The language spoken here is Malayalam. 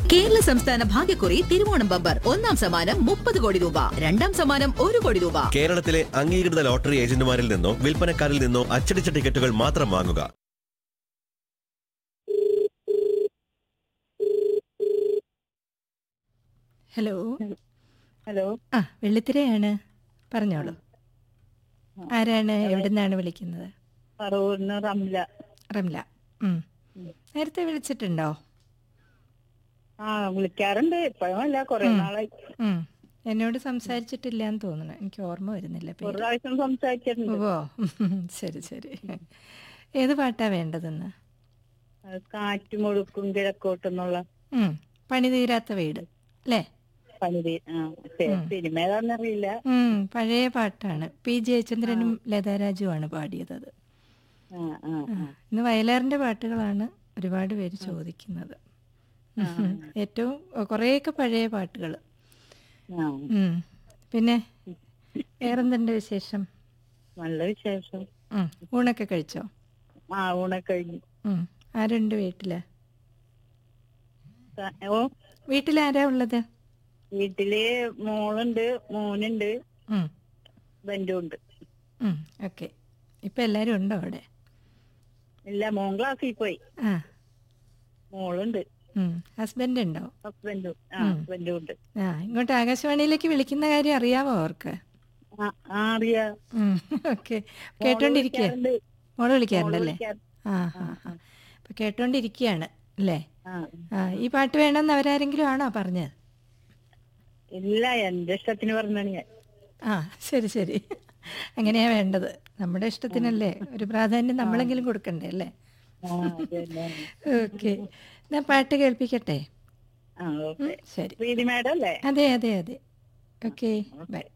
കേരള സംസ്ഥാന ഭാഗ്യക്കുറി തിരുവോണം ബമ്പർ ഒന്നാം സമ്മാനം മുപ്പത് കോടി രൂപ രണ്ടാം സമ്മാനം ഒരു കോടി രൂപ കേരളത്തിലെ അംഗീകൃത ലോട്ടറി ഏജന്റുമാരിൽ നിന്നോ വിൽപ്പനക്കാരിൽ നിന്നോ അച്ചടിച്ച ടിക്കറ്റുകൾ മാത്രം വാങ്ങുക ഹലോ ഹലോ ആ വെള്ളിത്തിരയാണ് പറഞ്ഞോളൂ ആരാണ് എവിടെ നിന്നാണ് വിളിക്കുന്നത് പറവൂരിന്ന് റംല റംല ഉം. നേരത്തെ വിളിച്ചിട്ടുണ്ടോ ആ വിളിക്കാറുണ്ട് ഇപ്പോഴല്ല കൊറേ നാളായി ഉം. എന്നോട് സംസാരിച്ചിട്ടില്ല എന്ന് തോന്നുന്നു എനിക്ക് ഓർമ്മ വരുന്നില്ല ഒരു പേര് പ്രാവശ്യം സംസാരിച്ചിട്ടുണ്ട് ഓ ശരി ശരി ഏത് പാട്ടാ വേണ്ടതെന്ന് അത് കാറ്റ് മുഴുക്കും കിഴക്കോട്ടെന്നുള്ള ഉം. പണി തീരാത്ത വീട് അല്ലേ പണിതി ആ പേ- സിനിമ ഏതാന്നറിയില്ല ഉം. പഴയ പാട്ടാണ് പി ജയചന്ദ്രനും ലതാരാജുവാണ് പാടിയത് അത് ആ ആ ആ, ഇന്ന് വയലാറിന്റെ പാട്ടുകളാണ് ഒരുപാട് പേര് ചോദിക്കുന്നത് ഉം. ഏറ്റവും കുറേയൊക്കെ പഴയ പാട്ടുകൾ ആ പിന്നെ വേറെന്തുണ്ട് വിശേഷം നല്ല വിശേഷം ഉം. ഊണൊക്കെ കഴിച്ചോ ആ ഊണൊക്കെ കഴിഞ്ഞു ഉം. ആരുണ്ട് വീട്ടില് ത- ഓ വീട്ടിൽ ആരാ ഉള്ളത് വീട്ടില് മോളുണ്ട് മോനുണ്ട് ഉം. ബന്ധുണ്ട് ഉം. ഓക്കെ ഇപ്പൊ എല്ലാരും ഉണ്ടോ അവിടെ ഇല്ല മോൻ ക്ലാസ്സിൽ പോയി ആ മോളുണ്ട് ഉം. ഹസ്ബൻഡ് ഉണ്ടോ ഹസ്ബൻഡും ആ ഹസ്ബൻഡും ഉണ്ട് ആ ഇങ്ങോട്ട് ആകാശവാണിയിലേക്ക് വിളിക്കുന്ന കാര്യം അറിയാവോ അവർക്ക് ആ ആ, അറിയാ ഓക്കെ കേട്ടോണ്ടിരിക്കുക വിളിക്കാറുണ്ട്. മോള് വിളിക്കാറുണ്ടല്ലേ വിളിക്കാറ്. ആ ആ ആ. അപ്പൊ കേട്ടോണ്ടിരിക്കുകയാണ് അല്ലേ ആ ആ ഈ പാട്ട് വേണമെന്ന് അവരാരെങ്കിലും ആണോ പറഞ്ഞത് ഇല്ല എന്റെ ഇഷ്ടത്തിന് പറഞ്ഞാണ് ഞാൻ ആ ശരി ശരി അങ്ങനെയാ വേണ്ടത് നമ്മുടെ ഇഷ്ടത്തിനല്ലേ ഒരു പ്രാധാന്യം നമ്മളെങ്കിലും കൊടുക്കണ്ടേ അല്ലേ ആ, അതന്നെ. ഓക്കെ ഞാൻ പാട്ട് കേൾപ്പിക്കട്ടെ ആ ഓക്കെ ശരി പ്രീതി മാഡം അല്ലേ അതെ അതെ അതെ ഓക്കെ ബൈ